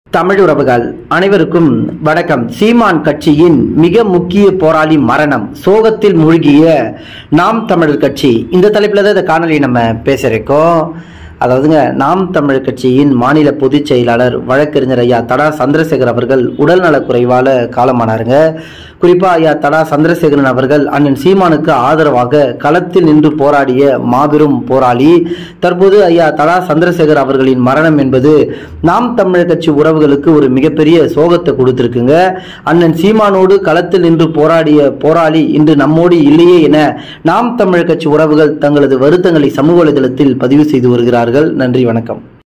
தமிழ் உறவுகள் அனைவருக்கும் வணக்கம் சீமான் கட்சியின் மிக முக்கிய போராளி மரணம் சோகத்தில் மூழ்கிய நாம் தமிழர் கட்சி இந்த தலைப்புல தான் இந்த காணொலி நம்ம பேச இருக்கோம் அதாவதுங்க நாம் தமிழர் கட்சியின் மாநில பொதுச் செயலாளர் வழக்கறிஞர் ஐயா தடா சந்திரசேகர் அவர்கள் உடல்நலக் குறைவால காலமானாருங்க குறிப்பா ஐயா தடா சந்திரசேகரன் அவர்கள் அண்ணன் சீமானுக்கு ஆதரவாக களத்தில் நின்று போராடிய மாபெரும் போராளி தற்போது ஐயா தடா சந்திரசேகர் அவர்களின் மரணம் என்பது நாம் தமிழர் கட்சி உறவுகளுக்கு ஒரு மிகப்பெரிய சோகத்தை கொடுத்திருக்குங்க அண்ணன் சீமானோடு களத்தில் நின்று போராடிய போராளி இன்று நம்மோடு இல்லையே என நாம் தமிழர் கட்சி உறவுகள் தங்களது வருத்தங்களை சமூக வலைதளத்தில் பதிவு செய்து வருகிறார்கள் நன்றி வணக்கம்